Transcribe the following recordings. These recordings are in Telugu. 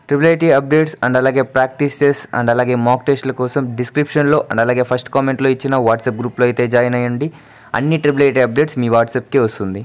ట్రిపుల్ ఐటీ అప్డేట్స్ అండ్ అలాగే ప్రాక్టీస్ టెస్ట్ అండ్ అలాగే మాక్ టెస్ట్ల కోసం డిస్క్రిప్షన్లో అండ్ అలాగే ఫస్ట్ కామెంట్లో ఇచ్చిన వాట్సాప్ గ్రూప్లో అయితే జాయిన్ అయ్యండి అన్ని ట్రిపుల్ ఐటీ అప్డేట్స్ మీ వాట్సాప్కే వస్తుంది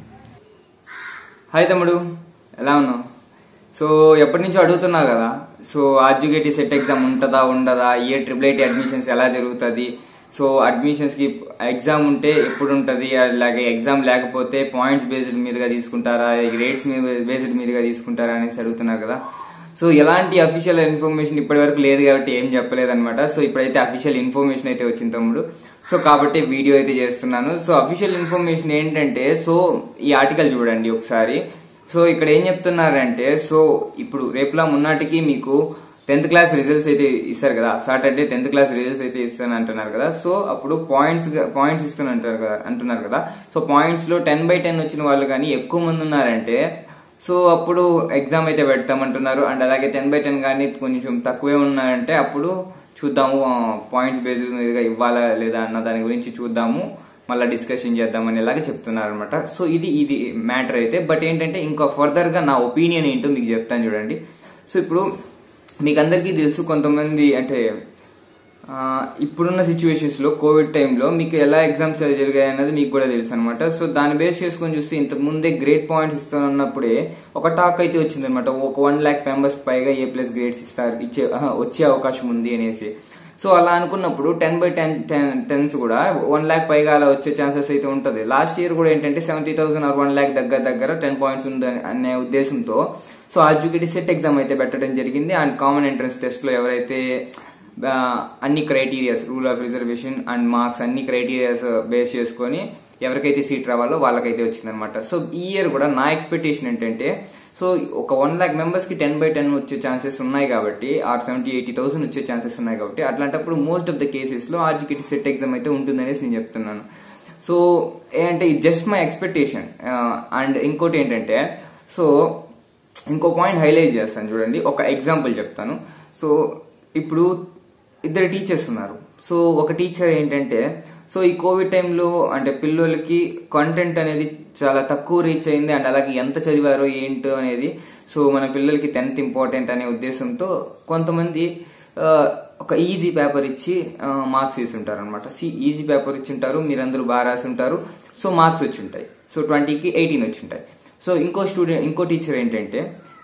హాయ్ తమ్ముడు ఎలా ఉన్నావు సో ఎప్పటి నుంచో అడుగుతున్నావు కదా సో ఆర్జుకేటీ సెట్ ఎగ్జామ్ ఉంటుందా ఉండదా ఏ ట్రిపుల్ ఐటీ అడ్మిషన్స్ ఎలా జరుగుతుంది సో అడ్మిషన్స్ కి ఎగ్జామ్ ఉంటే ఎప్పుడు ఉంటుంది అలాగే ఎగ్జామ్ లేకపోతే పాయింట్స్ బేస్డ్ మీదుగా తీసుకుంటారా గ్రేడ్స్ మీద బేస్డ్ మీదుగా తీసుకుంటారా అనేసి అడుగుతున్నారు కదా సో ఎలాంటి అఫీషియల్ ఇన్ఫర్మేషన్ ఇప్పటి వరకు లేదు కాబట్టి ఏం చెప్పలేదన్నమాట సో ఇప్పుడైతే అఫీషియల్ ఇన్ఫర్మేషన్ అయితే వచ్చింది తమ్ముడు సో కాబట్టి వీడియో అయితే చేస్తున్నాను సో అఫీషియల్ ఇన్ఫర్మేషన్ ఏంటంటే సో ఈ ఆర్టికల్ చూడండి ఒకసారి సో ఇక్కడ ఏం చెప్తున్నారంటే సో ఇప్పుడు రేపులా మున్నాటికి మీకు టెన్త్ క్లాస్ రిజల్ట్స్ అయితే ఇస్తారు కదా సాటర్డే టెన్త్ క్లాస్ రిజల్ట్స్ అయితే ఇస్తాను అంటున్నారు కదా సో అప్పుడు పాయింట్స్ పాయింట్స్ ఇస్తాను అంటారు కదా అంటున్నారు కదా సో పాయింట్స్ లో టెన్ బై టెన్ వచ్చిన వాళ్ళు కానీ ఎక్కువ మంది ఉన్నారంటే సో అప్పుడు ఎగ్జామ్ అయితే పెడతామంటున్నారు అండ్ అలాగే టెన్ బై టెన్ కానీ కొంచెం తక్కువే ఉన్నారంటే అప్పుడు చూద్దాము పాయింట్స్ బేస్డ్ మీదుగా ఇవ్వాలా లేదా అన్న దాని గురించి చూద్దాము మళ్ళీ డిస్కషన్ చేద్దామని ఇలాగే చెప్తున్నారు అనమాట సో ఇది ఇది మ్యాటర్ అయితే బట్ ఏంటంటే ఇంకా ఫర్దర్ గా నా ఒపీనియన్ ఏంటో మీకు చెప్తాను చూడండి సో ఇప్పుడు మీకు అందరికీ తెలుసు కొంతమంది అంటే ఆ, ఇప్పుడున్న సిచ్యువేషన్స్ లో కోవిడ్ టైంలో మీకు ఎలా ఎగ్జామ్స్ జరిగాయి అన్నది మీకు కూడా తెలుసు అనమాట సో దాన్ని బేస్ చేసుకొని చూస్తే ఇంతకు ముందే గ్రేడ్ పాయింట్స్ ఇస్తున్నప్పుడే ఒక టాక్ అయితే వచ్చింది అనమాట ఒక వన్ ల్యాక్ మెంబర్స్ పైగా ఏ ప్లస్ గ్రేడ్స్ ఇస్తారు ఇచ్చే ఆహా, వచ్చే అవకాశం ఉంది అనేసి సో అలా అనుకున్నప్పుడు టెన్ బై టెన్ టెన్స్ కూడా వన్ ల్యాక్ పైగా అలా వచ్చే ఛాన్సెస్ అయితే ఉంటది లాస్ట్ ఇయర్ కూడా ఏంటంటే seventy thousand or one lakh దగ్గర దగ్గర టెన్ పాయింట్స్ ఉంది అనే ఉద్దేశంతో సో ఆర్జుకేటీ సెట్ ఎగ్జామ్ అయితే పెట్టడం జరిగింది అండ్ కామన్ ఎంట్రన్స్ టెస్ట్ లో ఎవరైతే ఆ, అన్ని criterias rule of reservation and marks అన్ని క్రైటీరియాస్ బేస్ చేసుకొని ఎవరికైతే సీట్ రావాలో వాళ్ళకైతే వచ్చిందనమాట సో ఈ ఇయర్ కూడా నా ఎక్స్పెక్టేషన్ ఏంటంటే సో ఒక వన్ లాక్ మెంబర్స్ కి టెన్ బై టెన్ వచ్చే ఛాన్సెస్ ఉన్నాయి కాబట్టి ఆర్ సెవెంటీ ఎయిటీ థౌసండ్ వచ్చే ఛాన్సెస్ ఉన్నాయి కాబట్టి అట్లాంటప్పుడు మోస్ట్ ఆఫ్ ద కేసెస్ లో ఆర్జికేటీ సెట్ ఎగ్జామ్ అయితే ఉంటుందనేసి నేను చెప్తున్నాను సో ఏంటంటే ఇది జస్ట్ మై ఎక్స్పెక్టేషన్ అండ్ ఇంకోటి ఏంటంటే సో ఇంకో పాయింట్ హైలైట్ చేస్తాను చూడండి ఒక ఎగ్జాంపుల్ చెప్తాను సో ఇప్పుడు ఇద్దరు టీచర్స్ ఉన్నారు సో ఒక టీచర్ ఏంటంటే సో ఈ కోవిడ్ టైంలో అంటే పిల్లలకి కంటెంట్ అనేది చాలా తక్కువ రీచ్ అయింది అండ్ అలాగే ఎంత చదివారో ఏంటో అనేది సో మన పిల్లలకి టెన్త్ ఇంపార్టెంట్ అనే ఉద్దేశంతో కొంతమంది ఆ, ఒక ఈజీ పేపర్ ఇచ్చి మార్క్స్ ఇచ్చి ఉంటారు అనమాట ఈజీ పేపర్ ఇచ్చి ఉంటారు మీరందరూ బాగా రాసి ఉంటారు సో మార్క్స్ వచ్చి ఉంటాయి సో ట్వంటీకి ఎయిటీన్ వచ్చి ఉంటాయి సో ఇంకో స్టూడెంట్ ఇంకో టీచర్ ఏంటంటే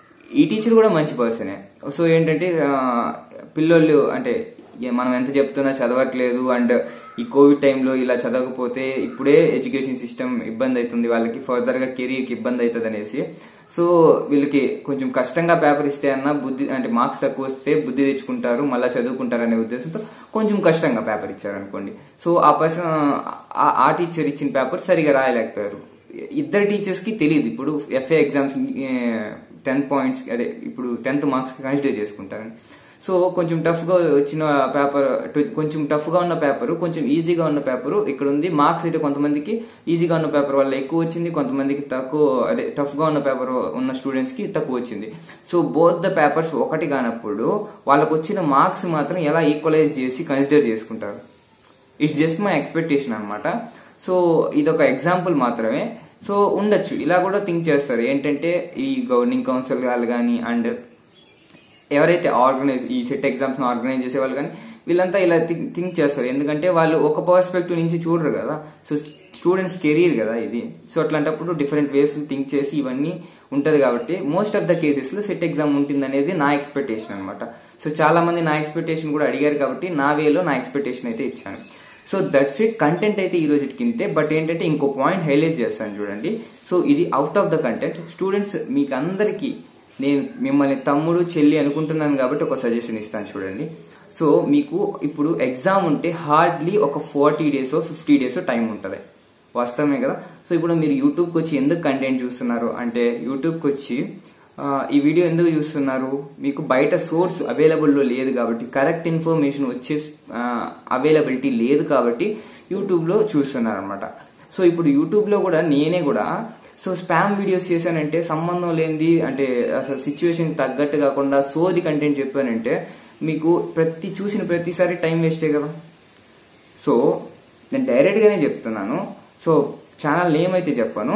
ఈ టీచర్ కూడా మంచి పర్సనే సో ఏంటంటే ఆ, పిల్లోళ్ళు అంటే ఏ- మనం ఎంత చెప్తున్నా చదవట్లేదు అండ్ ఈ కోవిడ్ టైంలో ఇలా చదవకపోతే ఇప్పుడే ఎడ్యుకేషన్ సిస్టమ్ ఇబ్బంది అవుతుంది వాళ్ళకి ఫర్దర్ గా కెరీర్ కి ఇబ్బంది అవుతుంది అనేసి సో వీళ్ళకి కొంచెం కష్టంగా పేపర్ ఇస్తే అన్న బుద్ధి అంటే మార్క్స్ తక్కువ వస్తే బుద్ధి తెచ్చుకుంటారు మళ్ళీ చదువుకుంటారు అనే ఉద్దేశంతో కొంచెం కష్టంగా పేపర్ ఇచ్చారు అనుకోండి సో ఆ పర్సన్ ఆ టీచర్ ఇచ్చిన పేపర్ సరిగా రాయలేకపోయారు ఇద్దరు టీచర్స్ కి తెలియదు ఇప్పుడు ఎఫ్ఏ ఎగ్జామ్స్ టెన్ పాయింట్స్ అదే ఇప్పుడు టెన్త్ మార్క్స్ కన్సిడర్ చేసుకుంటారని సో కొంచెం టఫ్ గా వచ్చిన పేపర్ కొంచెం టఫ్ గా ఉన్న పేపర్ కొంచెం ఈజీగా ఉన్న పేపర్ ఇక్కడ ఉంది మార్క్స్ అయితే కొంతమందికి ఈజీగా ఉన్న పేపర్ వల్ల ఎక్కువ వచ్చింది కొంతమందికి తక్కువ అదే టఫ్ గా ఉన్న పేపర్ ఉన్న స్టూడెంట్స్ కి తక్కువ వచ్చింది సో బోత్ ద పేపర్స్ ఒకటి కానప్పుడు వాళ్ళకు వచ్చిన మార్క్స్ మాత్రం ఎలా ఈక్వలైజ్ చేసి కన్సిడర్ చేసుకుంటారు ఇట్స్ జస్ట్ మై ఎక్స్పెక్టేషన్ అనమాట సో ఇది ఒక ఎగ్జాంపుల్ మాత్రమే సో ఉండొచ్చు ఇలా కూడా థింక్ చేస్తారు ఏంటంటే ఈ గవర్నింగ్ కౌన్సిల్ వాళ్ళు కానీ అండ్ ఎవరైతే ఆర్గనైజ్ ఈ సెట్ ఎగ్జామ్స్ ఆర్గనైజ్ చేసే వాళ్ళు కానీ వీళ్ళంతా ఇలా థింక్ థింక్ చేస్తారు ఎందుకంటే వాళ్ళు ఒక పర్స్పెక్టివ్ నుంచి చూడరు కదా సో స్టూడెంట్స్ కెరీర్ కదా ఇది సో అట్లాంటప్పుడు డిఫరెంట్ వేస్ థింక్ చేసి ఇవన్నీ ఉంటది కాబట్టి మోస్ట్ ఆఫ్ ద కేసెస్ లో సెట్ ఎగ్జామ్ ఉంటుంది అనేది నా ఎక్స్పెక్టేషన్ అనమాట సో చాలా మంది నా ఎక్స్పెక్టేషన్ కూడా అడిగారు కాబట్టి నా వేలో నా ఎక్స్పెక్టేషన్ అయితే ఇచ్చాను సో దట్స్ ఇట్ కంటెంట్ అయితే ఈ రోజు కింతే బట్ ఏంటంటే ఇంకో పాయింట్ హైలైట్ చేస్తాను చూడండి సో ఇది out of the content students మీకు అందరికీ నేను మిమ్మల్ని తమ్ముడు చెల్లి అనుకుంటున్నాను కాబట్టి ఒక సజెషన్ ఇస్తాను చూడండి సో మీకు ఇప్పుడు ఎగ్జామ్ ఉంటే హార్డ్లీ ఒక forty days fifty days time ఉంటుంది వాస్తవమే కదా సో ఇప్పుడు మీరు యూట్యూబ్కి వచ్చి ఎందుకు కంటెంట్ చూస్తున్నారు అంటే యూట్యూబ్కి వచ్చి ఆ, ఈ వీడియో ఎందుకు చూస్తున్నారు మీకు బయట సోర్స్ అవైలబుల్లో లేదు కాబట్టి కరెక్ట్ ఇన్ఫర్మేషన్ వచ్చే అవైలబిలిటీ లేదు కాబట్టి యూట్యూబ్లో చూస్తున్నారు అనమాట సో ఇప్పుడు యూట్యూబ్లో కూడా నేనే కూడా సో స్పామ్ వీడియోస్ చేశానంటే సంబంధం లేనిది అంటే అసలు సిచ్యువేషన్ తగ్గట్టు కాకుండా సోది కంటెంట్ చెప్పానంటే మీకు ప్రతి చూసిన ప్రతిసారి టైం వేస్టే కదా సో నేను డైరెక్ట్ గానే చెప్తున్నాను సో ఛానల్ నేమ్ అయితే చెప్పాను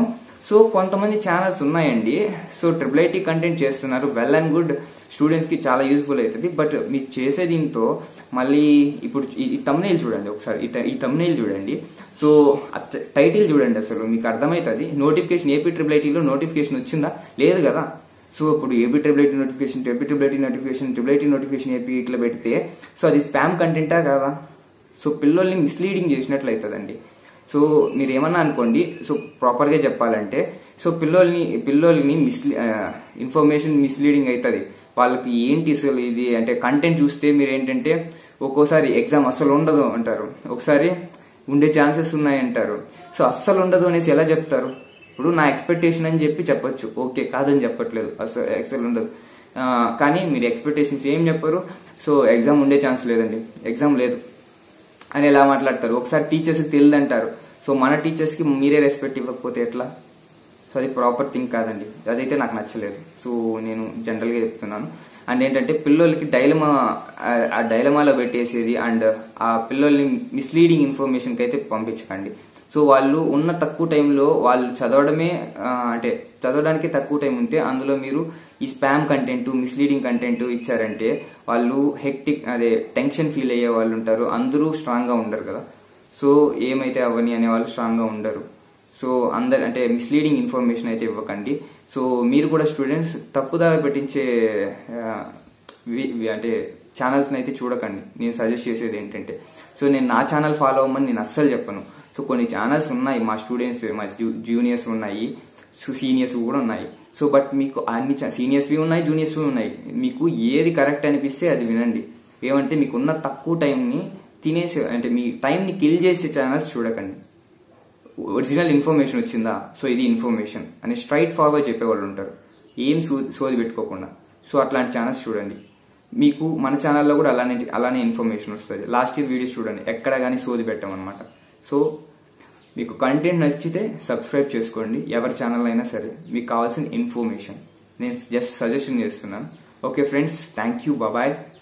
సో కొంతమంది ఛానల్స్ ఉన్నాయండి సో ట్రిపుల్ ఐటీ కంటెంట్ చేస్తున్నారు వెల్ అండ్ గుడ్ స్టూడెంట్స్ కి చాలా యూస్ఫుల్ అవుతుంది బట్ మీరు చేసే దీంతో మళ్ళీ ఇప్పుడు ఈ తమ్నేల్ చూడండి ఒకసారి ఈ త- ఈ తమ్నేల్ చూడండి సో టైటిల్ చూడండి అసలు మీకు అర్థమవుతుంది నోటిఫికేషన్ ఏపీ ట్రిపుల్ ఐటీలో నోటిఫికేషన్ వచ్చిందా లేదు కదా సో ఇప్పుడు AP triple IT notification AP triple IT notification triple IT notification AP ఇట్లా పెడితే సో అది స్పామ్ కంటెంటా కదా సో పిల్లల్ని మిస్లీడింగ్ చేసినట్లు అవుతుందండి సో మీరు ఏమన్నా అనుకోండి సో ప్రాపర్ గా చెప్పాలంటే సో పిల్లోల్ని పిల్లోల్ని మిస్లీ ఇన్ఫర్మేషన్ మిస్లీడింగ్ అవుతుంది వాళ్ళకి ఏంటి అసలు ఇది అంటే కంటెంట్ చూస్తే మీరు ఏంటంటే ఒక్కోసారి ఎగ్జామ్ అస్సలు ఉండదు అంటారు ఒకసారి ఉండే ఛాన్సెస్ ఉన్నాయి అంటారు సో అస్సలు ఉండదు అనేసి ఎలా చెప్తారు ఇప్పుడు నా ఎక్స్పెక్టేషన్ అని చెప్పి చెప్పొచ్చు ఓకే కాదని చెప్పట్లేదు అసలు అసలు ఉండదు ఆ, కానీ మీరు ఎక్స్పెక్టేషన్స్ ఏం చెప్పరు సో ఎగ్జామ్ ఉండే ఛాన్స్ లేదండి ఎగ్జామ్ లేదు అని ఎలా మాట్లాడతారు ఒకసారి టీచర్స్ తెలియదు అంటారు సో మన టీచర్స్ కి మీరే రెస్పెక్ట్ ఇవ్వకపోతే ఎట్లా సో అది ప్రాపర్ థింగ్ కాదండి అదైతే నాకు నచ్చలేదు సో నేను జనరల్ గా చెప్తున్నాను అండ్ ఏంటంటే పిల్లలకి డైలమా ఆ డైలమాలో పెట్టేసేది అండ్ ఆ పిల్లల్ని మిస్లీడింగ్ ఇన్ఫర్మేషన్ కి అయితే పంపించకండి సో వాళ్ళు ఉన్న తక్కువ టైంలో వాళ్ళు చదవడమే ఆ, అంటే చదవడానికి తక్కువ టైం ఉంటే అందులో మీరు ఈ స్పామ్ కంటెంట్ మిస్లీడింగ్ కంటెంట్ ఇచ్చారంటే వాళ్ళు హెక్టిక్ అదే టెన్షన్ ఫీల్ అయ్యే వాళ్ళు ఉంటారు అందరూ స్ట్రాంగ్ గా ఉండరు కదా సో ఏమైతే అవని అనే వాళ్ళు స్ట్రాంగ్ గా ఉండరు సో అందరు అంటే మిస్లీడింగ్ ఇన్ఫర్మేషన్ అయితే ఇవ్వకండి సో మీరు కూడా స్టూడెంట్స్ తప్పుదారి పెట్టించే ఆ, వి- వి- అంటే ఛానల్స్ అయితే చూడకండి నేను సజెస్ట్ చేసేది ఏంటంటే సో నేను నా ఛానల్ ఫాలో అవ్వమని నేను అస్సలు చెప్పను సో కొన్ని ఛానల్స్ ఉన్నాయి మా స్టూడెంట్స్ మా జూనియర్స్ ఉన్నాయి సీనియర్స్ కూడా ఉన్నాయి సో బట్ మీకు అన్ని సీనియర్స్ ఉన్నాయి జూనియర్స్ ఉన్నాయి మీకు ఏది కరెక్ట్ అనిపిస్తే అది వినండి ఏమంటే మీకున్న తక్కువ టైంని తినేసే అంటే మీ టైంని కిల్ చేసే ఛానల్స్ చూడకండి ఒరిజినల్ ఇన్ఫర్మేషన్ వచ్చిందా సో ఇది ఇన్ఫర్మేషన్ అని స్ట్రైట్ ఫార్వర్డ్ చెప్పేవాళ్ళు ఉంటారు ఏం సో సోది పెట్టుకోకుండా సో అట్లాంటి ఛానల్స్ చూడండి మీకు మన ఛానల్లో కూడా అలానే అలానే ఇన్ఫర్మేషన్ వస్తుంది లాస్ట్ ఇయర్ వీడియోస్ చూడండి ఎక్కడ కానీ సోది పెట్టామన్నమాట సో మీకు కంటెంట్ నచ్చితే సబ్స్క్రైబ్ చేసుకోండి ఎవరి ఛానల్ అయినా సరే మీకు కావాల్సిన ఇన్ఫర్మేషన్ నేను జస్ట్ సజెషన్ చేస్తున్నాను ఓకే ఫ్రెండ్స్ థ్యాంక్ యూ బాబాయ్